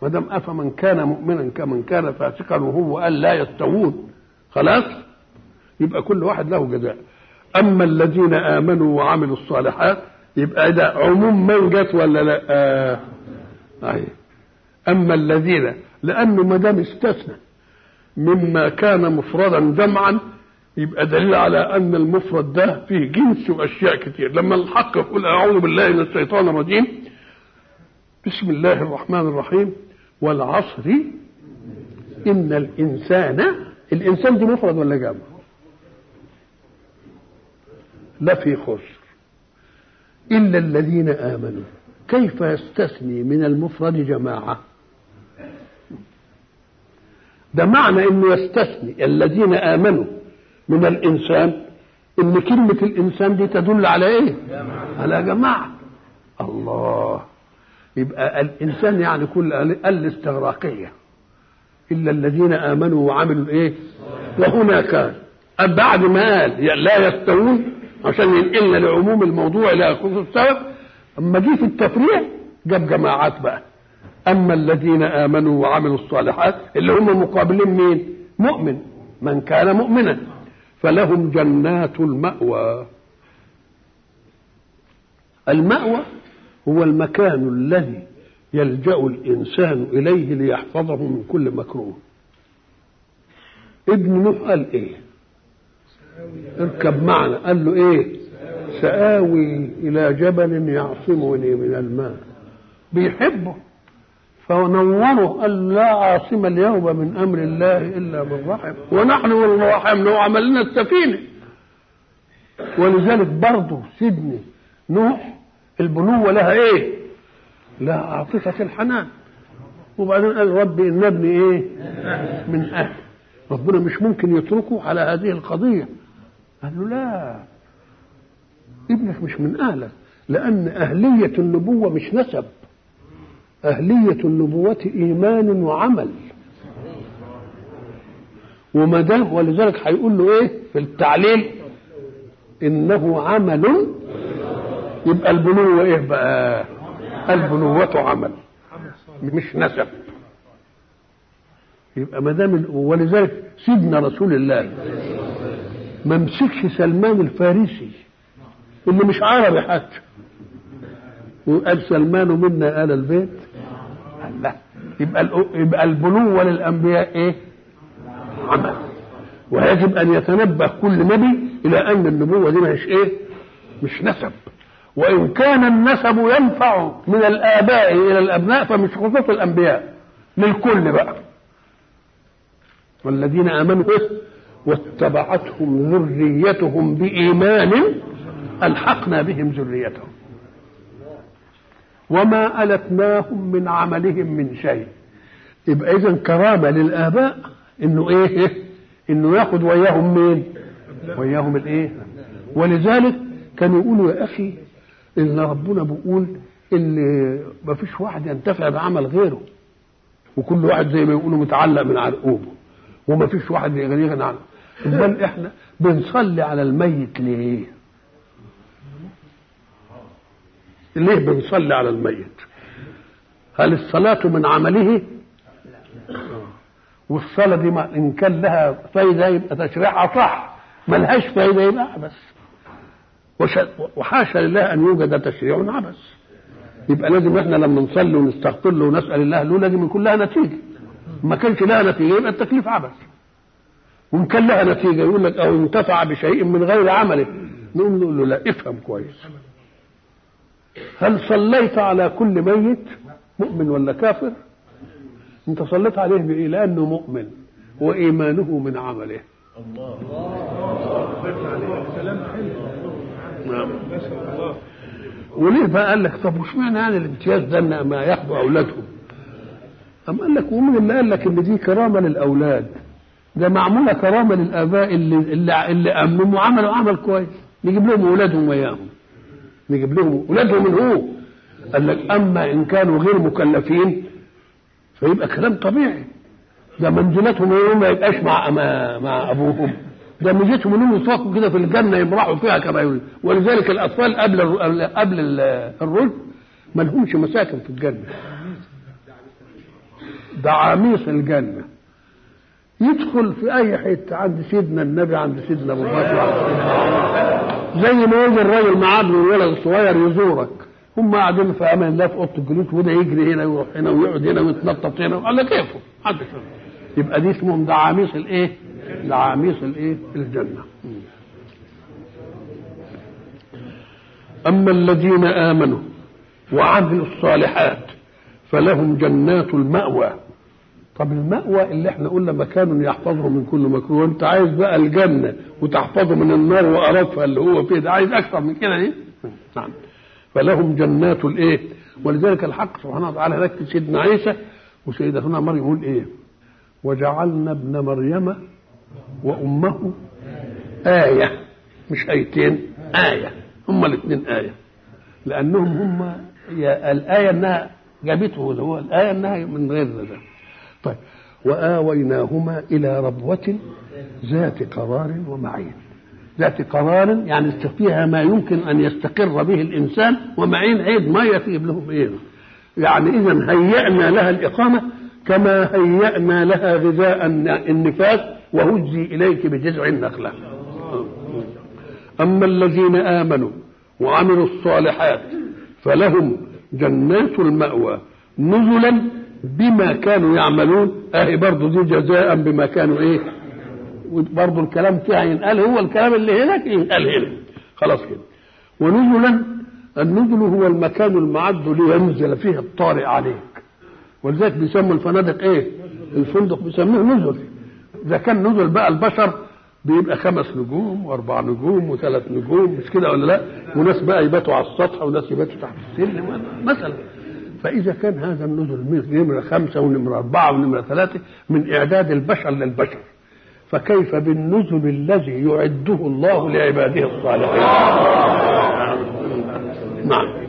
ما دام افمن كان مؤمنا كمن كان فاسقا وهو قال لا يستوون خلاص يبقى كل واحد له جزاء اما الذين امنوا وعملوا الصالحات يبقى ده عموم من جت ولا لا آه. أي. اما الذين لانه ما دام استثنى مما كان مفردا جمعا يبقى دليل على ان المفرد ده فيه جنس واشياء كتير لما الحق يقول اعوذ بالله من الشيطان الرجيم بسم الله الرحمن الرحيم والعصر ان الانسان الانسان دي مفرد ولا جمع لا في خسر الا الذين امنوا كيف يستثني من المفرد جماعه ده معنى انه يستثني الذين امنوا من الانسان ان كلمه الانسان دي تدل على ايه على جماعه الله يبقى الانسان يعني كل الاستغراقيه الا الذين امنوا وعملوا ايه وهنا كان بعد ما قال لا يستوون عشان ينقلنا لعموم الموضوع الى خصوص السبب اما جه في التفريع جاب جماعات بقى اما الذين امنوا وعملوا الصالحات اللي هم مقابلين مين مؤمن من كان مؤمنا فلهم جنات المأوى المأوى هو المكان الذي يلجأ الإنسان إليه ليحفظه من كل مكروه ابن نوح قال إيه اركب معنا قال له إيه سآوي إلى جبل يعصمني من الماء بيحبه فنوره قال لا عاصم اليوم من امر الله الا من رحم ونحن والرحم لو عملنا السفينه ولذلك برضه سيدنا نوح البنوه لها ايه؟ لها عاطفه الحنان وبعدين قال ربي ان ابني ايه؟ من اهل ربنا مش ممكن يتركه على هذه القضيه قال له لا ابنك مش من اهلك لان اهليه النبوه مش نسب أهلية النبوة إيمان وعمل وما دام ولذلك هيقول له إيه في التعليل إنه عمل يبقى البنوة إيه بقى البنوة عمل مش نسب يبقى ما دام ولذلك سيدنا رسول الله ما مسكش سلمان الفارسي اللي مش عربي حتى وقال سلمان منا آل البيت لا يبقى يبقى البنوة للأنبياء إيه؟ عمل ويجب أن يتنبه كل نبي إلى أن النبوة دي مش إيه؟ مش نسب وإن كان النسب ينفع من الآباء إلى الأبناء فمش خصوص الأنبياء للكل بقى والذين آمنوا إيه؟ واتبعتهم ذريتهم بإيمان ألحقنا بهم ذريتهم وما ألتناهم من عملهم من شيء يبقى إذا كرامة للآباء إنه إيه إنه ياخد وياهم مين وياهم الإيه ولذلك كانوا يقولوا يا أخي إن ربنا بيقول إن ما فيش واحد ينتفع بعمل غيره وكل واحد زي ما يقولوا متعلق من عرقوبه وما فيش واحد يغني عنه امال احنا بنصلي على الميت ليه؟ ليه بنصلي على الميت هل الصلاة من عمله والصلاة دي ما إن كان لها فايدة يبقى تشريعها صح ما لهاش فايدة يبقى عبث وحاشا لله أن يوجد تشريع عبث يبقى لازم احنا لما نصلي ونستغفر له ونسأل الله له لازم يكون لها نتيجة ما كانش لها نتيجة يبقى التكليف عبث وإن كان لها نتيجة يقول لك أو انتفع بشيء من غير عمله نقول له لا افهم كويس هل صليت على كل ميت مؤمن ولا كافر انت صليت عليه بايه لانه مؤمن وايمانه من عمله الله نعم وليه بقى قال لك طب وش معنى يعني الامتياز ده ما ياخدوا اولادهم أم قال لك ومين اللي قال لك ان دي كرامه للاولاد ده معموله كرامه للاباء اللي اللي, اللي امنوا وعملوا عمل كويس نجيب لهم اولادهم وياهم نجيب لهم اولادهم من هو قال لك اما ان كانوا غير مكلفين فيبقى كلام طبيعي ده منزلتهم يوم ما يبقاش مع مع, مع ابوهم ده ميزتهم انهم يطلقوا كده في الجنه يمرحوا فيها كما يريد ولذلك الاطفال قبل قبل الرشد ما لهمش مساكن في الجنه دعاميص الجنة يدخل في أي حتة عند سيدنا النبي عند سيدنا أبو بكر زي ما يجي الراجل مع ابنه الولد الصغير يزورك هم قاعدين في امان الله في اوضه الجلوس وده يجري هنا ويروح هنا ويقعد هنا ويتنطط هنا على كيفه محدش يبقى دي اسمهم دعاميص الايه؟ دعاميص الايه؟ الجنه. اما الذين امنوا وعملوا الصالحات فلهم جنات المأوى طب المأوى اللي احنا قلنا مكان يحفظه من كل مكروه وانت عايز بقى الجنة وتحفظه من النار وقرفها اللي هو فيه ده عايز اكثر من كده ايه؟ نعم فلهم جنات الايه؟ ولذلك الحق سبحانه وتعالى هناك في سيدنا عيسى وسيدتنا مريم يقول ايه؟ وجعلنا ابن مريم وامه آية مش آيتين آية هما الاثنين آية لأنهم هم الآية إنها جابته اللي هو الآية إنها من غير ده طيب وآويناهما إلى ربوة ذات قرار ومعين ذات قرار يعني فيها ما يمكن أن يستقر به الإنسان ومعين عيد ما يفيد لهم إيه يعني إذا هيأنا لها الإقامة كما هيأنا لها غذاء النفاس وهزي إليك بجذع النخلة أما الذين آمنوا وعملوا الصالحات فلهم جنات المأوى نزلا بما كانوا يعملون اهي برضه دي جزاء بما كانوا ايه برضه الكلام فيها ينقال هو الكلام اللي هناك ينقال هنا خلاص كده ونزلا النزل هو المكان المعد لينزل فيه الطارئ عليك ولذلك بيسموا الفنادق ايه الفندق بيسموه نزل اذا كان نزل بقى البشر بيبقى خمس نجوم واربع نجوم وثلاث نجوم مش كده ولا لا وناس بقى يباتوا على السطح وناس يباتوا تحت السلم مثلا فإذا كان هذا النزل نمرة خمسة ونمرة أربعة ونمرة ثلاثة من إعداد البشر للبشر فكيف بالنزل الذي يعده الله لعباده الصالحين نعم